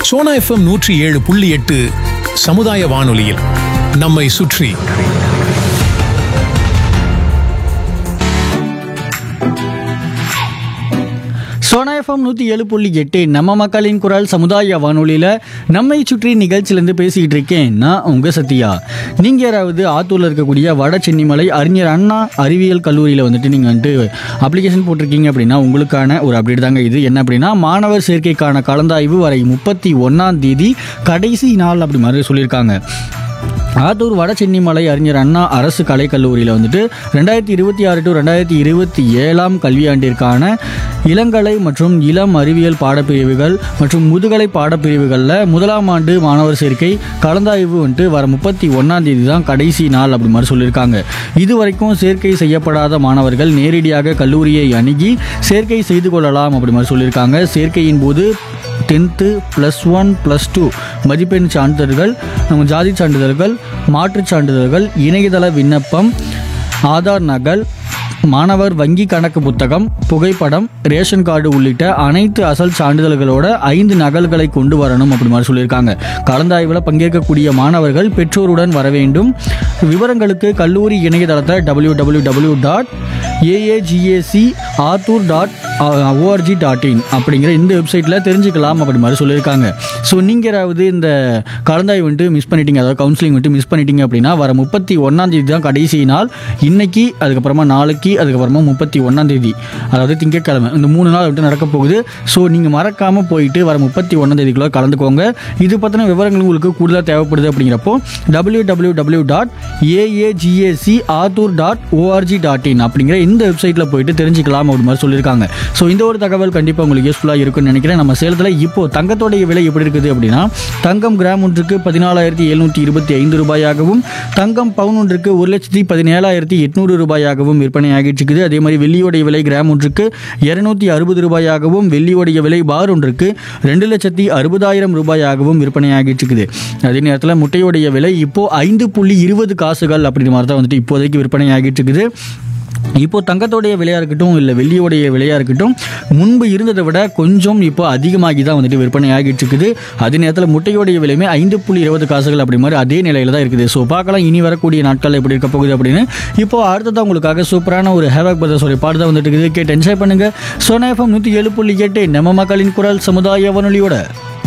Sona FM நூற்றி ஏழு புள்ளி எட்டு சமுதாய வானொலியில் நம்மை சுற்றி சோனா எஃப்எம் நூற்றி ஏழு புள்ளி எட்டு நம்ம மக்களின் குரல் சமுதாய வானொலியில் நம்மை சுற்றி நிகழ்ச்சியிலேருந்து பேசிக்கிட்டு இருக்கேன் நான் உங்கள் சத்யா நீங்கள் யாராவது ஆத்தூரில் இருக்கக்கூடிய வட சென்னிமலை அறிஞர் அண்ணா அறிவியல் கல்லூரியில் வந்துட்டு நீங்கள் வந்துட்டு அப்ளிகேஷன் போட்டிருக்கீங்க அப்படின்னா உங்களுக்கான ஒரு அப்டேட் தாங்க இது என்ன அப்படின்னா மாணவர் சேர்க்கைக்கான கலந்தாய்வு வரை முப்பத்தி ஒன்றாம் தேதி கடைசி நாள் அப்படி மாதிரி சொல்லியிருக்காங்க ஆத்தூர் வட சென்னிமலை அறிஞர் அண்ணா அரசு கலைக்கல்லூரியில் வந்துட்டு ரெண்டாயிரத்தி இருபத்தி ஆறு டு ரெண்டாயிரத்தி இருபத்தி ஏழாம் கல்வியாண்டிற்கான இளங்கலை மற்றும் இளம் அறிவியல் பாடப்பிரிவுகள் மற்றும் முதுகலை பாடப்பிரிவுகளில் முதலாம் ஆண்டு மாணவர் சேர்க்கை கலந்தாய்வு வந்துட்டு வர முப்பத்தி ஒன்றாம் தேதி தான் கடைசி நாள் அப்படி மாதிரி சொல்லியிருக்காங்க இது வரைக்கும் சேர்க்கை செய்யப்படாத மாணவர்கள் நேரடியாக கல்லூரியை அணுகி சேர்க்கை செய்து கொள்ளலாம் அப்படி மாதிரி சொல்லியிருக்காங்க சேர்க்கையின் போது tenth plus one plus two மதிப்பெண் சான்றிதழ்கள் நம்ம ஜாதி சான்றிதழ்கள் மாற்றுச் சான்றிதழ்கள் இணையதள விண்ணப்பம் ஆதார் நகல் மாணவர் வங்கி கணக்கு புத்தகம் புகைப்படம் ரேஷன் கார்டு உள்ளிட்ட அனைத்து அசல் சான்றிதழ்களோட ஐந்து நகல்களை கொண்டு வரணும் அப்படி மாதிரி சொல்லியிருக்காங்க கலந்தாய்வில் பங்கேற்கக்கூடிய மாணவர்கள் பெற்றோருடன் வர வேண்டும் விவரங்களுக்கு கல்லூரி இணையதளத்தை W W W dot A A G A C Attur dot O R G dot in அப்படிங்கிற இந்த வெப்சைட்டில் தெரிஞ்சுக்கலாம் அப்படி மாதிரி சொல்லியிருக்காங்க ஸோ நீங்கள் யாராவது இந்த கலந்தாய்வு வந்துட்டு மிஸ் பண்ணிட்டீங்க அதாவது கவுன்சிலிங் வந்துட்டு மிஸ் பண்ணிட்டீங்க அப்படின்னா வர முப்பத்தி ஒன்றாம் தேதி தான் கடைசி நாள் இன்னைக்கு அதுக்கப்புறமா நாளைக்கு அதுக்கப்புறமா முப்பத்தி ஒன்றாம் தேதி அதாவது திங்கட்கிழமை இந்த மூணு நாள் வந்துட்டு நடக்க போகுது ஸோ நீங்கள் மறக்காமல் போயிட்டு வர முப்பத்தி ஒன்றாம் தேதிக்குள்ளே கலந்துக்கோங்க இது பற்றின விவரங்கள் உங்களுக்கு கூடுதலாக தேவைப்படுது அப்படிங்கிறப்போ W W W dot A A G A C Attur dot O R G dot in அப்படிங்கிற இந்த வெப்சைட்டில் போயிட்டு தெரிஞ்சுக்கலாம் அப்படி மாதிரி சொல்லியிருக்காங்க ஸோ இந்த ஒரு தகவல் கண்டிப்பாக உங்களுக்கு யூஸ்ஃபுல்லாக இருக்கும்னு நினைக்கிறேன் நம்ம சேலத்தில் இப்போ தங்கத்தோடைய விலை எப்படி இருக்குது அப்படின்னா தங்கம் கிராம் ஒன்றுக்கு பதினாலாயிரத்தி எழுநூற்றி இருபத்தி ஐந்து ரூபாயாகவும் தங்கம் பவுன் ஒன்றுக்கு ஒரு லட்சத்தி பதினேழாயிரத்தி எட்நூறு ரூபாயாகவும் விற்பனை ஆகிட்டு இருக்குது அதே மாதிரி வெள்ளியோடைய விலை கிராம் ஒன்றுக்கு இருநூத்தி அறுபது ரூபாயாகவும் வெள்ளியோடைய விலை பார் ஒன்றுக்கு ரெண்டு லட்சத்தி அறுபதாயிரம் ரூபாயாகவும் விற்பனை ஆகிட்டு இருக்குது அதே நேரத்தில் முட்டையோடைய விலை இப்போ ஐந்து புள்ளி இருபது காசுகள் அப்படிங்கிற மாதிரி தான் வந்துட்டு இப்போதைக்கு விற்பனை ஆகிட்டு இருக்குது இப்போ தங்கத்தோடைய விலையாக இருக்கட்டும் இல்லை வெள்ளியோடைய விலையாக இருக்கட்டும் முன்பு இருந்ததை விட கொஞ்சம் இப்போ அதிகமாகி தான் வந்துட்டு விற்பனை ஆகிட்டு இருக்குது அதே நேரத்தில் முட்டையோடைய விலையுமே ஐந்து புள்ளி இருபது காசுகள் அப்படி மாதிரி அதே நிலையில் தான் இருக்குது ஸோ பார்க்கலாம் இனி வரக்கூடிய நாட்கள் எப்படி இருக்க போகுது அப்படின்னு இப்போ அடுத்ததான் உங்களுக்காக சூப்பரான ஒரு ஹேவாக் பிரதர்ஸ் ஒரு பாட்டு தான் வந்துட்டு இருக்குது கேட்டு என்ஜாய் பண்ணுங்க சோனா எஃப்எம் நூற்றி ஏழு புள்ளி எட்டு நம்ம மக்களின் குரல் சமுதாய வானொலியோட